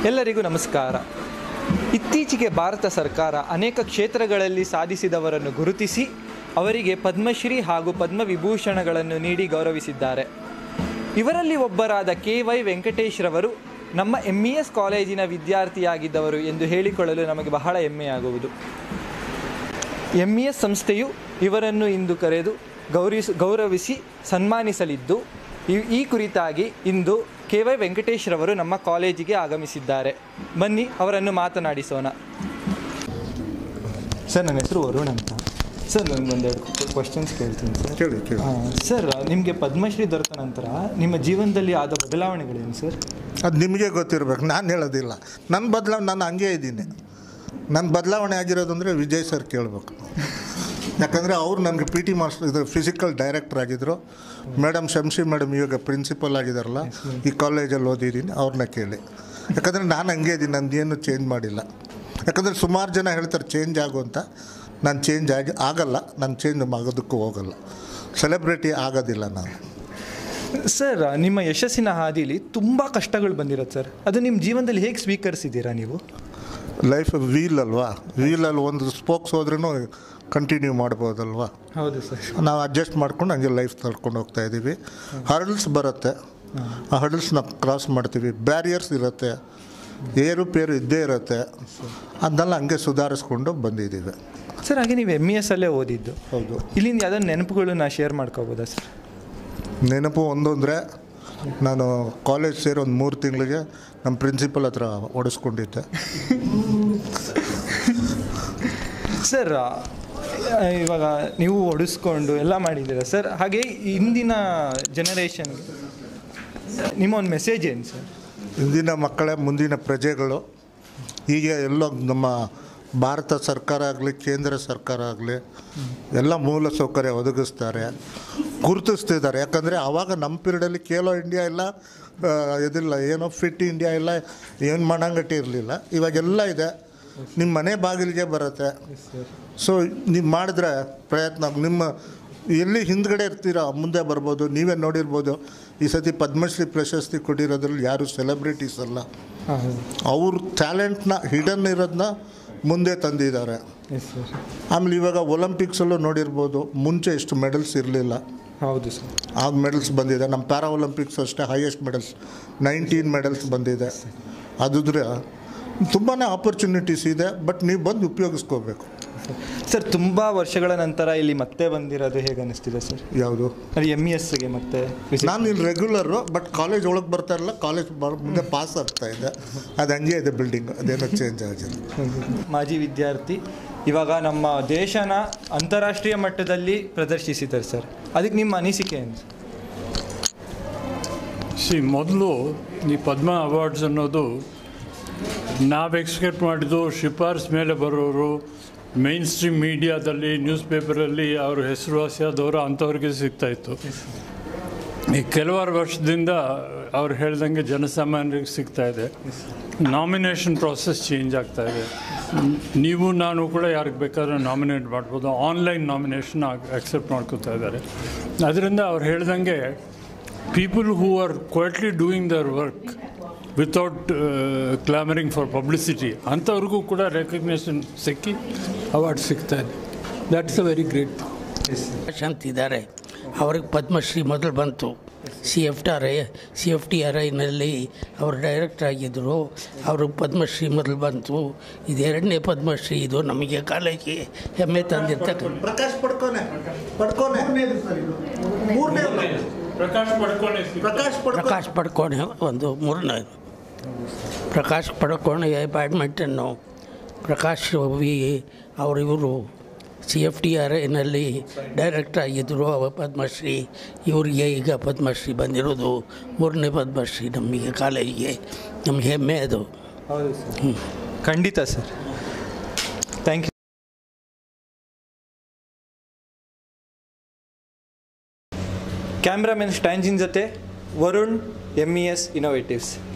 ಎಲ್ಲರಿಗೂ ನಮಸ್ಕಾರ ಇತ್ತೀಚೆಗೆ ಭಾರತ ಸರ್ಕಾರ ಅನೇಕ ಕ್ಷೇತ್ರಗಳಲ್ಲಿ ಸಾಧಿಸಿದವರನ್ನು ಗುರುತಿಸಿ ಅವರಿಗೆ ಪದ್ಮಶ್ರೀ ಹಾಗೂ ಪದ್ಮವಿಭೂಷಣಗಳನ್ನು ನೀಡಿ ಗೌರವಿಸಿದ್ದಾರೆ ಇವರಲ್ಲಿ ಒಬ್ಬರಾದ ಕೆ ವೈ ವೆಂಕಟೇಶ್ ರವರು ನಮ್ಮ ಎಂ ಇ ಎಸ್ ಕಾಲೇಜಿನ ವಿದ್ಯಾರ್ಥಿಯಾಗಿದ್ದವರು ಎಂದು ಹೇಳಿಕೊಳ್ಳಲು ನಮಗೆ ಬಹಳ ಹೆಮ್ಮೆಯಾಗುವುದು ಎಂ ಇ ಎಸ್ ಸಂಸ್ಥೆಯು ಇವರನ್ನು ಇಂದು ಕರೆದು ಗೌರವಿಸ ಗೌರವಿಸಿ ಸನ್ಮಾನಿಸಲಿದ್ದು ಈ- ಈ ಕುರಿತಾಗಿ ಇಂದು ಕೆ ವೈ ವೆಂಕಟೇಶ್ ರವರು ನಮ್ಮ ಕಾಲೇಜಿಗೆ ಆಗಮಿಸಿದ್ದಾರೆ ಬನ್ನಿ ಅವರನ್ನು ಮಾತನಾಡಿಸೋಣ ಸರ್ ನನ್ನ ಹೆಸರು ವರುಣ್ ಅಂತ ಸರ್ ನನಗೊಂದೆರಡು ಕ್ವಶನ್ಸ್ ಕೇಳ್ತೀನಿ ಸರ್ ಕೇಳಿ ಕೇಳಿ ಆ, ಸರ್ ನಿಮಗೆ ಪದ್ಮಶ್ರೀ ದೊರೆತ ನಂತರ ನಿಮ್ಮ ಜೀವನದಲ್ಲಿ ಆದ ಬದಲಾವಣೆಗಳೇನು ಸರ್ ಅದು ನಿಮಗೆ ಗೊತ್ತಿರ್ಬೇಕು ನಾನು ಹೇಳೋದಿಲ್ಲ ನನ್ನ ಬದಲಾವಣೆ ನಾನು ಹಂಗೆ ಇದ್ದೀನಿ ನನ್ನ ಬದಲಾವಣೆ ಆಗಿರೋದು ಅಂದರೆ ವಿಜಯ್ ಸರ್ ಕೇಳಬೇಕು ಯಾಕಂದರೆ ಅವ್ರು ನನಗೆ ಪಿ ಟಿ ಮಾಸ್ಟರ್ ಇದು ಫಿಸಿಕಲ್ ಡೈರೆಕ್ಟರ್ ಆಗಿದ್ದರು ಮೇಡಮ್ ಶಂಶಿ ಮೇಡಮ್ ಇವಾಗ ಪ್ರಿನ್ಸಿಪಲ್ ಆಗಿದಾರಲ್ಲ ಈ ಕಾಲೇಜಲ್ಲಿ ಓದಿದ್ದೀನಿ ಅವ್ರನ್ನ ಕೇಳಿ ಯಾಕಂದರೆ ನಾನು ಹಂಗೆ ಇದ್ದೀನಿ ನಂದೇನು ಚೇಂಜ್ ಮಾಡಿಲ್ಲ ಯಾಕಂದರೆ ಸುಮಾರು ಜನ ಹೇಳ್ತಾರೆ ಚೇಂಜ್ ಆಗು ಅಂತ ನಾನು ಚೇಂಜ್ ಆಗಿ ಆಗಲ್ಲ ನಾನು ಚೇಂಜ್ ಆಗೋದಕ್ಕೂ ಹೋಗಲ್ಲ ಸೆಲೆಬ್ರಿಟಿ ಆಗೋದಿಲ್ಲ ನಾನು ಸರ್ ನಿಮ್ಮ ಯಶಸ್ಸಿನ ಹಾದಿಲಿ ತುಂಬ ಕಷ್ಟಗಳು ಬಂದಿರುತ್ತೆ ಸರ್ ಅದು ನಿಮ್ಮ ಜೀವನದಲ್ಲಿ ಹೇಗೆ ಸ್ವೀಕರಿಸಿದ್ದೀರಾ ನೀವು ಲೈಫ್ ವೀಲ್ ಅಲ್ವಾ ವೀಲಲ್ಲಿ ಒಂದು ಸ್ಪೋಕ್ಸ್ ಹೋದ್ರೂ ಕಂಟಿನ್ಯೂ ಮಾಡ್ಬೋದಲ್ವಾ ಹೌದು ಸರ್ ನಾವು ಅಡ್ಜಸ್ಟ್ ಮಾಡ್ಕೊಂಡು ಹಂಗೆ ಲೈಫ್ ತಳ್ಕೊಂಡು ಹೋಗ್ತಾ ಇದ್ದೀವಿ ಹರ್ಡಲ್ಸ್ ಬರುತ್ತೆ ಆ ಹರ್ಡಲ್ಸ್ನ ಕ್ರಾಸ್ ಮಾಡ್ತೀವಿ ಬ್ಯಾರಿಯರ್ಸ್ ಇರುತ್ತೆ ಏರುಪೇರು ಇದ್ದೇ ಇರುತ್ತೆ ಅದನ್ನೆಲ್ಲ ಹಂಗೆ ಸುಧಾರಿಸ್ಕೊಂಡು ಬಂದಿದ್ದೀವಿ ಸರ್ ಹಾಗೆ ನೀವು ಎಮ್ ಇ ಎಸ್ ಅಲ್ಲೇ ಓದಿದ್ದು ಹೌದು ಇಲ್ಲಿಂದ ಯಾವ್ದಾದ್ರು ನೆನಪುಗಳನ್ನ ಶೇರ್ ಮಾಡ್ಕೋಬೋದಾ ಸರ್ ನೆನಪು ಒಂದು ಅಂದರೆ ನಾನು ಕಾಲೇಜ್ ಸೇರಿ ಒಂದು ಮೂರು ತಿಂಗಳಿಗೆ ನಮ್ಮ ಪ್ರಿನ್ಸಿಪಲ್ ಹತ್ರ ಓಡಿಸ್ಕೊಂಡಿದ್ದೆ ಸರ್ ಆ, ಇವಾಗ ನೀವು ಒಡಿಸ್ಕೊಂಡು ಎಲ್ಲ ಮಾಡಿದ್ದೀರಾ ಸರ್ ಹಾಗೆ ಇಂದಿನ ಜನರೇಷನ್ ನಿಮ್ಮ ಒಂದು ಮೆಸೇಜ್ ಏನು ಸರ್ ಇಂದಿನ ಮಕ್ಕಳೇ ಮುಂದಿನ ಪ್ರಜೆಗಳು ಹೀಗೆ ಎಲ್ಲೋ ನಮ್ಮ ಭಾರತ ಸರ್ಕಾರ ಆಗಲಿ ಕೇಂದ್ರ ಸರ್ಕಾರ ಆಗಲಿ ಎಲ್ಲ ಮೂಲ ಸೌಕರ್ಯ ಒದಗಿಸ್ತಾರೆ ಗುರುತಿಸ್ತಿದ್ದಾರೆ ಯಾಕಂದರೆ ಆವಾಗ ನಮ್ಮ ಪೀರಿಯಡಲ್ಲಿ ಖೇಲೋ ಇಂಡಿಯಾ ಇಲ್ಲ ಆ, ಇದಿಲ್ಲ ಏನೋ ಫಿಟ್ ಇಂಡಿಯಾ ಇಲ್ಲ ಏನು ಮಣಂಗಟ್ಟಿ ಇರಲಿಲ್ಲ ಇವಾಗೆಲ್ಲ ಇದೆ ನಿಮ್ಮ ಮನೆ ಬಾಗಿಲಿಗೆ ಬರುತ್ತೆ ಸೊ ನೀವು ಮಾಡಿದ್ರೆ ಪ್ರಯತ್ನ ನಿಮ್ಮ ಎಲ್ಲಿ ಹಿಂದ್ಗಡೆ ಇರ್ತೀರಾ ಮುಂದೆ ಬರ್ಬೋದು ನೀವೇ ನೋಡಿರ್ಬೋದು ಈ ಸತಿ ಪದ್ಮಶ್ರೀ ಪ್ರಶಸ್ತಿ ಕೊಟ್ಟಿರೋದ್ರಲ್ಲಿ ಯಾರು ಸೆಲೆಬ್ರಿಟೀಸ್ ಅಲ್ಲ ಹಾಂ ಅವ್ರ ಟ್ಯಾಲೆಂಟ್ನ ಹಿಡನ್ ಇರೋದನ್ನ ಮುಂದೆ ತಂದಿದ್ದಾರೆ ಎಸ್ ಸರ್ ಆಮೇಲೆ ಇವಾಗ ಒಲಿಂಪಿಕ್ಸಲ್ಲೂ ನೋಡಿರ್ಬೋದು ಮುಂಚೆ ಇಷ್ಟು ಮೆಡಲ್ಸ್ ಇರಲಿಲ್ಲ ಹೌದು ಸರ್ ಆ ಮೆಡಲ್ಸ್ ಬಂದಿದೆ ನಮ್ಮ ಪ್ಯಾರಾ ಒಲಿಂಪಿಕ್ಸ್ ಅಷ್ಟೇ ಹೈಯೆಸ್ಟ್ ಮೆಡಲ್ಸ್ ನೈನ್ಟೀನ್ ಮೆಡಲ್ಸ್ ಬಂದಿದೆ ಅದುದ್ರೆ ತುಂಬಾ ಆಪರ್ಚುನಿಟೀಸ್ ಇದೆ ಬಟ್ ನೀವು ಬಂದು ಉಪಯೋಗಿಸ್ಕೋಬೇಕು ಸರ್ ತುಂಬ ವರ್ಷಗಳ ನಂತರ ಇಲ್ಲಿ ಮತ್ತೆ ಬಂದಿರೋದು ಹೇಗೆ ಅನಿಸ್ತಿದೆ ಸರ್ ಯಾವುದು ಅದು ಎಮ್ ಇ ಎಸ್ಗೆ ಮತ್ತೆ visit- ನಾನು ಇಲ್ಲಿ ರೆಗ್ಯುಲರು ಬಟ್ ಕಾಲೇಜ್ ಒಳಗೆ ಬರ್ತಾ ಇರಲ್ಲ ಕಾಲೇಜ್ ಮುಂದೆ ಪಾಸ್ ಆಗ್ತಾ ಇದೆ ಅದು ಹಂಗೆ ಇದೆ ಬಿಲ್ಡಿಂಗ್ ಅದೇನೋ ಚೇಂಜ್ ಆಗಿಲ್ಲ ಮಾಜಿ ವಿದ್ಯಾರ್ಥಿ ಇವಾಗ ನಮ್ಮ ದೇಶನ ಅಂತಾರಾಷ್ಟ್ರೀಯ ಮಟ್ಟದಲ್ಲಿ ಪ್ರದರ್ಶಿಸಿದ್ದಾರೆ ಸರ್ ಅದಕ್ಕೆ ನಿಮ್ಮ ಅನಿಸಿಕೆ ಏನು ಸಿ ಮೊದಲು ಈ ಪದ್ಮ ಅವಾರ್ಡ್ಸ್ ಅನ್ನೋದು ನಾವು ಎಕ್ಸ್ಪೆಕ್ಟ್ ಮಾಡಿದ್ದು ಶಿಫಾರಸ್ ಮೇಲೆ ಬರೋರು ಮೈನ್ ಸ್ಟ್ರೀಮ್ ಮೀಡಿಯಾದಲ್ಲಿ ನ್ಯೂಸ್ ಪೇಪರಲ್ಲಿ ಅವ್ರ ಹೆಸರುವಾಸಿಯಾದವರು ಅಂಥವ್ರಿಗೆ ಸಿಗ್ತಾಯಿತ್ತು ಈ ಕೆಲವಾರು ವರ್ಷದಿಂದ ಅವ್ರು ಹೇಳ್ದಂಗೆ ಜನಸಾಮಾನ್ಯರಿಗೆ ಸಿಗ್ತಾ ಇದೆ ನಾಮಿನೇಷನ್ ಪ್ರಾಸೆಸ್ ಚೇಂಜ್ ಆಗ್ತಾ ಇದೆ ನೀವು ನಾನು ಕೂಡ ಯಾರಿಗೆ ಬೇಕಾದ್ರೆ ನಾಮಿನೇಟ್ ಮಾಡ್ಬೋದು ಆನ್ಲೈನ್ ನಾಮಿನೇಷನ್ ಅಕ್ಸೆಪ್ಟ್ ಮಾಡ್ಕೋತಾ ಇದ್ದಾರೆ ಅದರಿಂದ ಅವ್ರು ಹೇಳ್ದಂಗೆ people who are quietly doing their work without clamouring for publicity ಅಂಥವ್ರಿಗೂ ಕೂಡ ರೆಕಗ್ನೇಷನ್ ಸಿಕ್ಕಿ ಅವಾರ್ಡ್ ಸಿಗ್ತಾ ಇದೆ ದ್ಯಾಟ್ಸ್ ಅ ವೆರಿ ಗ್ರೇಟ್ ಅಂತ ಇದ್ದಾರೆ ಅವ್ರಿಗೆ ಪದ್ಮಶ್ರೀ ಮೊದಲು ಬಂತು C F T R I C F T R ಐನಲ್ಲಿ ಅವರು ಡೈರೆಕ್ಟರ್ ಆಗಿದ್ದರು ಅವ್ರಿಗೆ ಪದ್ಮಶ್ರೀ ಮೊದಲು ಬಂತು ಇದು ಎರಡನೇ ಪದ್ಮಶ್ರೀ ಇದು ನಮಗೆ ಕಾಲೇಜಿಗೆ ಹೆಮ್ಮೆ ತಂದಿರ್ತಕ್ಕಂಥ ಪ್ರಕಾಶ್ ಪಡ್ಕೋನೆ ಪಡ್ಕೋನೆ ಮೂರನೇ ಪ್ರಕಾಶ್ ಪಡ್ಕೊಳ್ಳಿ ಪ್ರಕಾಶ್ ಪ್ರಕಾಶ್ ಪಡ್ಕೋಣೆ ಒಂದು ಮೂರನೇ ಪ್ರಕಾಶ್ ಪಡ್ಕೋಣೆ ಬ್ಯಾಡ್ಮಿಂಟನ್ನು ಪ್ರಕಾಶ್ ವಿ ಅವರಿವರು ಸಿ ಎಫ್ ಟಿ ಆರ್ ಐನಲ್ಲಿ ಡೈರೆಕ್ಟರ್ ಆಗಿದ್ದರು ಅವ ಪದ್ಮಶ್ರೀ ಇವರಿಗೆ ಈಗ ಪದ್ಮಶ್ರೀ ಬಂದಿರೋದು ಮೂರನೇ ಪದ್ಮಶ್ರೀ ನಮಗೆ ಕಾಲೇಜಿಗೆ ನಮಗೆ ಹೆಮ್ಮೆ ಅದು ಹೌದು ಸರ್ ಖಂಡಿತ sir thank you cameraman Stanzin ಜೊತೆ ವರುಣ್ ಎಮ್ ಇ ಎಸ್ ಇನೋವೇಟಿವ್ಸ್